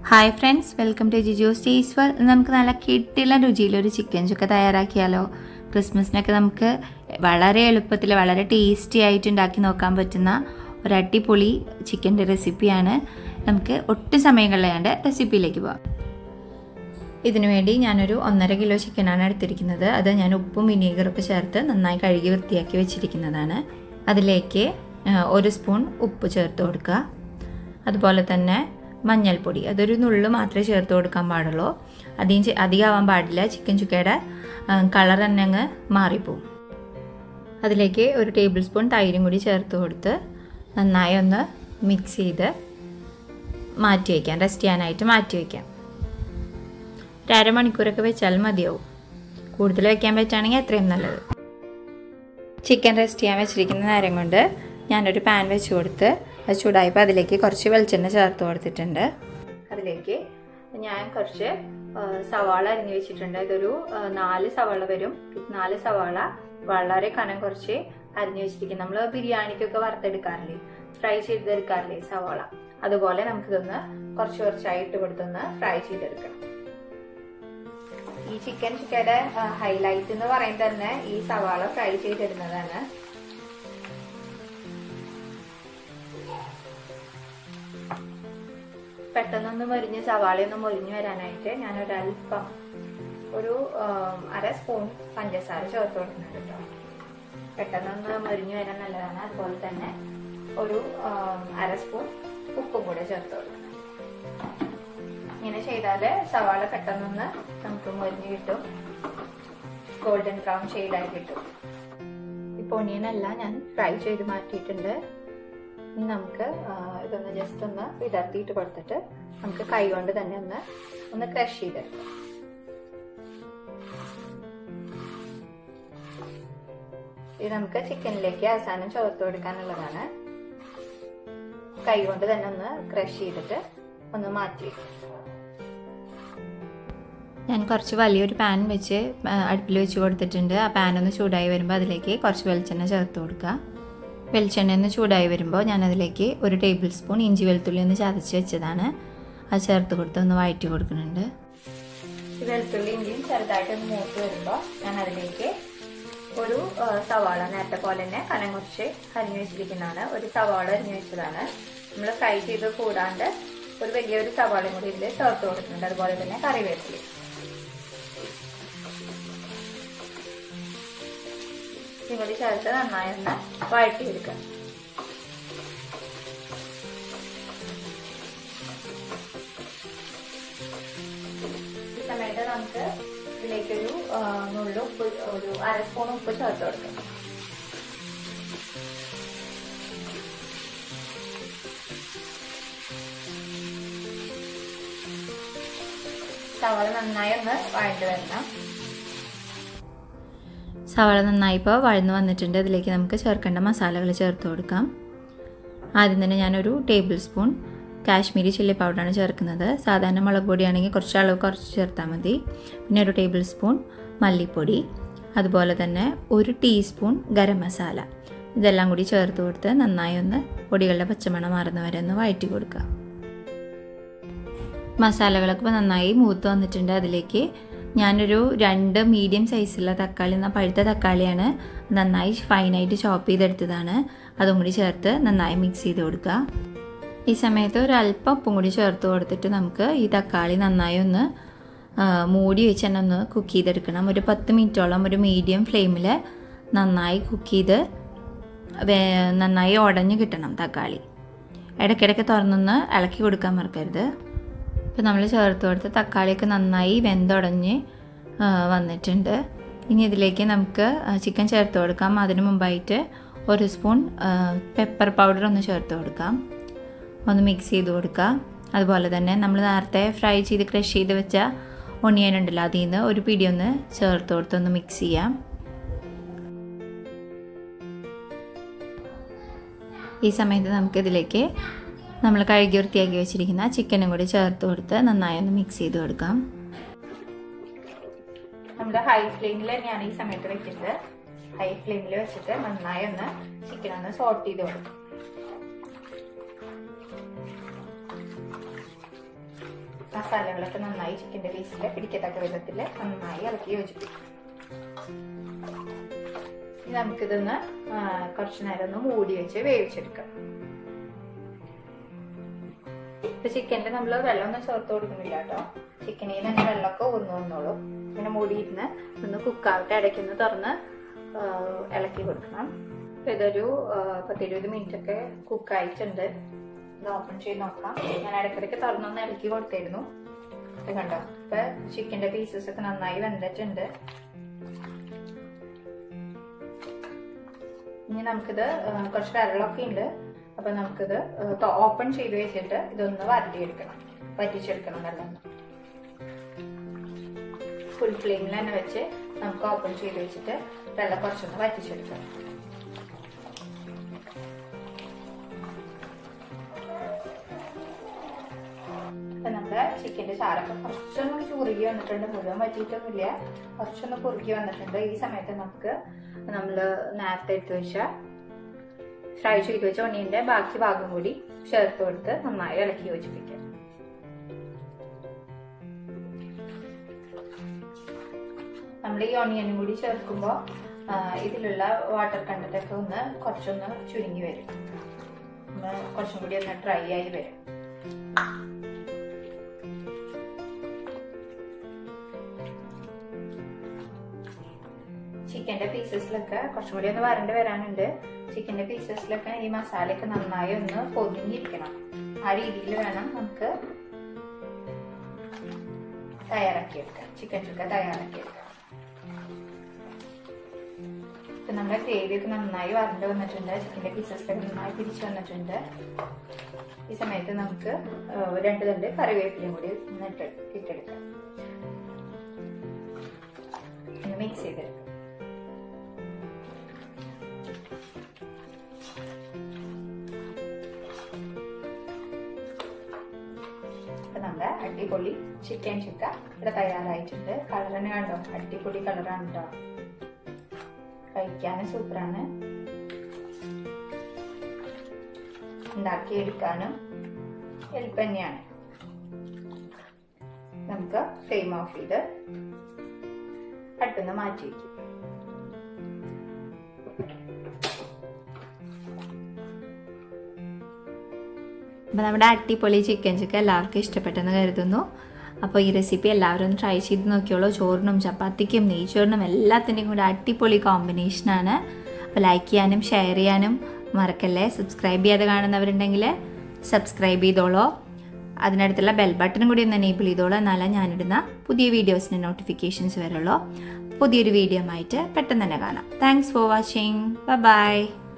hi friends welcome to Jijo's taste world നമുക്ക് നല്ല കിട്ടിയുള്ള രുചിയിലൊരു chicken chukka തയ്യാറാക്കിയാലോ ക്രിസ്മസിനൊക്കെ നമുക്ക് വളരെ എളുപ്പത്തിൽ വളരെ ടേസ്റ്റി ആയിട്ട് ഉണ്ടാക്കി നോക്കാൻ പറ്റുന്ന ഒരു അടിപൊളി ചിക്കൻ്റെ റെസിപ്പിയാണ് നമുക്ക് ഒട്ടും സമയം കളയാണ്ട് റെസിപ്പിയിലേക്ക് പോകാം ഇതിനു വേണ്ടി ഞാനൊരു ഒന്നര കിലോ ചിക്കനാണ് എടുത്തിരിക്കുന്നത് അത് ഞാൻ ഉപ്പും വിനീഗറൊക്കെ ചേർത്ത് നന്നായി കഴുകി വൃത്തിയാക്കി വെച്ചിരിക്കുന്നതാണ് അതിലേക്ക് ഒരു സ്പൂൺ ഉപ്പ് ചേർത്ത് കൊടുക്കുക അതുപോലെ തന്നെ മഞ്ഞൾപ്പൊടി അതൊരു നുള്ളു മാത്രമേ ചേർത്ത് കൊടുക്കാൻ പാടുള്ളൂ അധികം അധികമാവാൻ പാടില്ല ചിക്കൻ ചുക്കയുടെ കളർ തന്നെ അങ്ങ് മാറിപ്പോവും അതിലേക്ക് ഒരു ടേബിൾ സ്പൂൺ തൈരും കൂടി ചേർത്ത് കൊടുത്ത് നന്നായി ഒന്ന് മിക്സ് ചെയ്ത് മാറ്റി വയ്ക്കാം റെസ്റ്റ് ചെയ്യാനായിട്ട് മാറ്റി വയ്ക്കാം ഒരു അരമണിക്കൂറൊക്കെ വെച്ചാൽ മതിയാവും കൂടുതൽ വെക്കാൻ പറ്റുകയാണെങ്കിൽ അത്രയും നല്ലത് ചിക്കൻ റെസ്റ്റ് ചെയ്യാൻ വെച്ചിരിക്കുന്ന നേരം കൊണ്ട് ഞാനൊരു പാൻ വെച്ച് കൊടുത്ത് അത് ചൂടായപ്പോൾ അതിലേക്ക് കുറച്ച് വെളിച്ചെണ്ണ ചേർത്ത് കൊടുത്തിട്ടുണ്ട് അതിലേക്ക് ഞാൻ കുറച്ച് സവാള അരിഞ്ഞു വെച്ചിട്ടുണ്ട് ഇതൊരു നാല് സവാള വരും നാല് സവാള വളരെ കനം കുറച്ച് അരിഞ്ഞു വെച്ചിരിക്കും നമ്മൾ ബിരിയാണിക്കൊക്കെ വറുത്തെടുക്കാറില്ലേ ഫ്രൈ ചെയ്തെടുക്കാറില്ലേ സവാള അതുപോലെ നമുക്കിതൊന്ന് കുറച്ച് കുറച്ചായി ഇട്ട് കൊടുത്തൊന്ന് ഫ്രൈ ചെയ്തെടുക്കണം ഈ ചിക്കൻ ചിക്കയുടെ ഹൈലൈറ്റ് എന്ന് പറയുന്നത് തന്നെ ഈ സവാള ഫ്രൈ ചെയ്തിടുന്നതാണ് പെട്ടെന്നൊന്ന് മൊരിഞ്ഞ് സവാളയൊന്നും മൊരിഞ്ഞു വരാനായിട്ട് ഞാൻ ഒരല്പം ഒരു അര സ്പൂൺ പഞ്ചസാര ചേർത്ത് കൊടുക്കുന്നുണ്ട് കേട്ടോ പെട്ടെന്നൊന്ന് മൊരിഞ്ഞു വരാൻ നല്ലതാണ് അതുപോലെ തന്നെ ഒരു അര സ്പൂൺ ഉപ്പും കൂടെ ചേർത്ത് കൊടുക്കണം ഇങ്ങനെ ചെയ്താല് സവാള പെട്ടെന്നൊന്ന് നമുക്ക് മൊരിഞ്ഞ് കിട്ടും ഗോൾഡൻ ബ്രൗൺ ഷെയ്ഡായി കിട്ടും ഇപ്പോൾ ഒണിയനെല്ലാം ഞാൻ ഫ്രൈ ചെയ്ത് മാറ്റിയിട്ടുണ്ട് ഇനി നമുക്ക് ഇതൊന്ന് ജസ്റ്റ് ഒന്ന് വിടർത്തിയിട്ട് കൊടുത്തിട്ട് നമുക്ക് കൈ കൊണ്ട് തന്നെ ഒന്ന് ഒന്ന് ക്രഷ് ചെയ്തെടുക്കാം ഇത് നമുക്ക് ചിക്കനിലേക്ക് അവസാനം ചേർത്ത് കൊടുക്കാനുള്ളതാണ് കൈ കൊണ്ട് തന്നെ ഒന്ന് ക്രഷ് ചെയ്തിട്ട് ഒന്ന് മാറ്റി ഞാൻ കുറച്ച് വലിയൊരു പാൻ വെച്ച് അടുപ്പിൽ വെച്ച് കൊടുത്തിട്ടുണ്ട് ആ പാൻ ഒന്ന് ചൂടായി വരുമ്പോൾ അതിലേക്ക് കുറച്ച് വെളിച്ചെണ്ണ ചേർത്ത് കൊടുക്കുക വെളിച്ചെണ്ണ ഒന്ന് ചൂടായി വരുമ്പോൾ ഞാനതിലേക്ക് ഒരു ടേബിൾ സ്പൂൺ ഇഞ്ചി വെളുത്തുള്ളി ഒന്ന് ചതച്ച് വെച്ചതാണ് അത് ചേർത്ത് കൊടുത്ത് ഒന്ന് വഴറ്റി കൊടുക്കുന്നുണ്ട് വെളുത്തുള്ളി ഇഞ്ചിയും ചെറുതായിട്ട് ഒന്ന് മൂത്ത് വരുമ്പോൾ ഞാൻ അതിലേക്ക് ഒരു സവാള നേരത്തെ പോലെ തന്നെ കനം കുറച്ച് അരിഞ്ഞു വെച്ചിരിക്കുന്നതാണ് ഒരു സവാള അരിഞ്ഞു വെച്ചതാണ് നമ്മൾ ഫ്രൈ ചെയ്ത് കൂടാണ്ട് ഒരു വലിയൊരു സവാളയും കൂടി ഇതിൽ ചേർത്ത് കൊടുക്കുന്നുണ്ട് അതുപോലെ തന്നെ കറിവേപ്പില കൂടി ചേർത്ത് നന്നായി ഒന്ന് വഴറ്റിയെടുക്കുക ഈ സമയത്ത് നമുക്ക് ഇതിലേക്കൊരു നുള്ളു ഉപ്പ് ഒരു അര സ്പൂൺ ഉപ്പ് ചേർത്ത് കൊടുക്കാം സവാള നന്നായി ഒന്ന് വഴണ്ട് വരണം സവാള നന്നായി ഇപ്പോൾ വഴന്ന് വന്നിട്ടുണ്ട് അതിലേക്ക് നമുക്ക് ചേർക്കേണ്ട മസാലകൾ ചേർത്ത് കൊടുക്കാം ആദ്യം തന്നെ ഞാനൊരു ടേബിൾ സ്പൂൺ കാശ്മീരി ചില്ലി പൗഡറാണ് ചേർക്കുന്നത് സാധാരണ മുളക് പൊടിയാണെങ്കിൽ കുറച്ച് അളവ് കുറച്ച് ചേർത്താൽ മതി പിന്നെ ഒരു ടേബിൾ സ്പൂൺ മല്ലിപ്പൊടി അതുപോലെ തന്നെ ഒരു ടീസ്പൂൺ ഗരം മസാല ഇതെല്ലാം കൂടി ചേർത്ത് കൊടുത്ത് നന്നായി ഒന്ന് പൊടികളുടെ പച്ചമണം മാറുന്ന വരെ ഒന്ന് വഴറ്റി കൊടുക്കുക മസാലകളൊക്കെ ഇപ്പോൾ നന്നായി മൂത്ത് വന്നിട്ടുണ്ട് അതിലേക്ക് ഞാനൊരു രണ്ട് മീഡിയം സൈസുള്ള തക്കാളി എന്നാൽ പഴുത്ത തക്കാളിയാണ് നന്നായി ഫൈനായിട്ട് ചോപ്പ് ചെയ്തെടുത്തതാണ് അതും കൂടി ചേർത്ത് നന്നായി മിക്സ് ചെയ്ത് കൊടുക്കുക ഈ സമയത്ത് ഒരു അല്പം ഉപ്പും കൂടി ചേർത്ത് കൊടുത്തിട്ട് നമുക്ക് ഈ തക്കാളി നന്നായി ഒന്ന് മൂടി വെച്ച് തന്നെ ഒന്ന് കുക്ക് ചെയ്തെടുക്കണം ഒരു പത്ത് മിനിറ്റോളം ഒരു മീഡിയം ഫ്ലെയിമിൽ നന്നായി കുക്ക് ചെയ്ത് നന്നായി ഉടഞ്ഞ് കിട്ടണം തക്കാളി ഇടയ്ക്കിടയ്ക്ക് തുറന്നൊന്ന് ഇളക്കി കൊടുക്കാൻ മറക്കരുത് ഇപ്പോൾ നമ്മൾ ചേർത്ത് കൊടുത്ത് തക്കാളിയൊക്കെ നന്നായി വെന്തുടഞ്ഞ് വന്നിട്ടുണ്ട് ഇനി ഇതിലേക്ക് നമുക്ക് ചിക്കൻ ചേർത്ത് കൊടുക്കാം അതിന് മുമ്പായിട്ട് ഒരു സ്പൂൺ പെപ്പർ പൗഡർ ഒന്ന് ചേർത്ത് കൊടുക്കാം ഒന്ന് മിക്സ് ചെയ്ത് കൊടുക്കുക അതുപോലെ തന്നെ നമ്മൾ നേരത്തെ ഫ്രൈ ചെയ്ത് ക്രഷ് ചെയ്ത് വെച്ച ഒണിയൻ ഉണ്ടല്ലോ അതിൽ നിന്ന് ഒരു പിടി ഒന്ന് ചേർത്ത് കൊടുത്ത് ഒന്ന് മിക്സ് ചെയ്യാം ഈ സമയത്ത് നമുക്കിതിലേക്ക് നമ്മൾ കഴുകി വൃത്തിയാക്കി വെച്ചിരിക്കുന്ന ചിക്കനും കൂടി ചേർത്ത് കൊടുത്ത് നന്നായി ഒന്ന് മിക്സ് ചെയ്ത് കൊടുക്കാം നമ്മുടെ ഹൈ ഫ്ലെയിമിൽ തന്നെയാണ് ഈ സമയത്ത് വെക്കുന്നത് ഹൈ ഫ്ലെയിമിൽ വെച്ചിട്ട് നന്നായി ഒന്ന് ചിക്കൻ ഒന്ന് സോട്ട് ചെയ്ത് കൊടുക്കും മസാലകളൊക്കെ നന്നായി ചിക്കൻ്റെ പീസിൽ പിടിക്കത്തക്ക വിധത്തിൽ നന്നായി ഇളക്കി യോജിപ്പിക്കും ഇനി നമുക്കിതൊന്ന് കുറച്ചു നേരം ഒന്ന് മൂടി വെച്ച് വേവിച്ചെടുക്കാം ഇപ്പൊ ചിക്കനിൽ നമ്മൾ വെള്ളമൊന്നും ചേർത്ത് കൊടുക്കുന്നില്ല കേട്ടോ ചിക്കനിൽ നിന്ന് തന്നെ വെള്ളമൊക്കെ ഒന്ന് വന്നോളും പിന്നെ മൂടിയിരുന്ന് ഒന്ന് കുക്കാവട്ടെ ഇടയ്ക്കൊന്ന് തുറന്ന് ഇളക്കി കൊടുക്കണം അപ്പൊ ഇതൊരു പത്തിരുപത് മിനിറ്റ് ഒക്കെ കുക്കായിട്ടുണ്ട് ഇത് ഓപ്പൺ ചെയ്ത് നോക്കാം ഞാൻ ഇടയ്ക്കിടയ്ക്ക് തുറന്നൊന്ന് ഇളക്കി കൊടുത്തായിരുന്നു ഇത് കണ്ടോ ഇപ്പൊ ചിക്കന്റെ പീസസ് ഒക്കെ നന്നായി വെന്തിട്ടുണ്ട് ഇനി നമുക്കിത് കുറച്ച് വെള്ളമൊക്കെ ഉണ്ട് അപ്പൊ നമുക്കിത് ഓപ്പൺ ചെയ്ത് വെച്ചിട്ട് ഇതൊന്ന് വരട്ടിയെടുക്കണം വറ്റിച്ചെടുക്കണം വെള്ളം ഫുൾ ഫ്ലെയിമിൽ തന്നെ വെച്ച് നമുക്ക് ഓപ്പൺ ചെയ്ത് വെച്ചിട്ട് വെള്ളം കുറച്ചൊന്ന് വറ്റിച്ചെടുക്കണം അപ്പൊ നമ്മുടെ ചിക്കന്റെ ചാറൊക്കെ കുറച്ചൊന്ന് കുറുകി വന്നിട്ടുണ്ട് മുഴുവൻ വറ്റിയിട്ടൊന്നുമില്ല കുറച്ചൊന്ന് കുറുകി വന്നിട്ടുണ്ട് ഈ സമയത്ത് നമുക്ക് നമ്മൾ നേരത്തെ എടുത്ത് വെച്ച ഫ്രൈ ചെയ്ത് വെച്ച ഒണിയന്റെ ബാക്കി ഭാഗം കൂടി ചേർത്ത് കൊടുത്ത് നന്നായി ഇളക്കി യോജിപ്പിക്കാം നമ്മൾ ഈ ഓണിയനും കൂടി ചേർക്കുമ്പോൾ ഇതിലുള്ള വാട്ടർ കണ്ടന്റൊക്കെ ഒന്ന് കുറച്ചൊന്ന് ചുരുങ്ങി വരും കുറച്ചും കൂടി ഒന്ന് ഡ്രൈ ആയി വരും ചിക്കന്റെ പീസസിലൊക്കെ കുറച്ചും കൂടി ഒന്ന് വരണ്ട് വരാനുണ്ട് ചിക്കന്റെ പീസസിലൊക്കെ ഈ മസാലയൊക്കെ നന്നായി ഒന്ന് പൊതിഞ്ഞിരിക്കണം ആ രീതിയിൽ വേണം നമുക്ക് തയ്യാറാക്കിയെടുക്കാം ചിക്കൻ ചുക്ക തയ്യാറാക്കിയെടുക്കാം ഇപ്പൊ നമ്മുടെ ഗ്രേവി ഒക്കെ നന്നായി വരണ്ട് വന്നിട്ടുണ്ട് ചിക്കന്റെ പീസസിലൊക്കെ നന്നായി പിരിച്ചു വന്നിട്ടുണ്ട് ഈ സമയത്ത് നമുക്ക് രണ്ട് തണ്ട് കറിവേപ്പിലയും കൂടി ഇട്ട് ഇട്ടെടുക്കാം മിക്സ് ചെയ്തെടുക്കാം നമ്മുടെ അടിപൊളി ചിക്കൻ ചുക്ക ഇവിടെ തയ്യാറായിട്ടുണ്ട് കളർ തന്നെ കണ്ടോ അടിപൊളി കളറാണ് കേട്ടോ കഴിക്കാനും സൂപ്പറാണ് ഉണ്ടാക്കിയെടുക്കാനും എളുപ്പം തന്നെയാണ് നമുക്ക് ഫ്ലെയിം ഓഫ് ചെയ്ത് അടുത്തുനിന്ന് മാറ്റി വയ്ക്കും അപ്പോൾ നമ്മുടെ അട്ടിപ്പൊളി ചിക്കൻ ചുക്ക എല്ലാവർക്കും ഇഷ്ടപ്പെട്ടെന്ന് കരുതുന്നു അപ്പോൾ ഈ റെസിപ്പി എല്ലാവരും ഒന്ന് ട്രൈ ചെയ്ത് നോക്കിയോളൂ ചോറിനും ചപ്പാത്തിക്കും നെയ്ച്ചോറിനും എല്ലാത്തിൻ്റെയും കൂടെ അടിപൊളി കോമ്പിനേഷനാണ് അപ്പോൾ ലൈക്ക് ചെയ്യാനും ഷെയർ ചെയ്യാനും മറക്കല്ലേ സബ്സ്ക്രൈബ് ചെയ്യാതെ കാണുന്നവരുണ്ടെങ്കിൽ സബ്സ്ക്രൈബ് ചെയ്തോളൂ അതിനടുത്തുള്ള ബെൽ ബട്ടണും കൂടി ഒന്ന് എനേബിൾ ചെയ്തോളൂ എന്നാലേ ഞാനിടുന്ന പുതിയ വീഡിയോസിന് നോട്ടിഫിക്കേഷൻസ് വരുള്ളൂ പുതിയൊരു വീഡിയോ ആയിട്ട് പെട്ടെന്ന് തന്നെ കാണാം താങ്ക്സ് ഫോർ വാച്ചിങ് ബൈ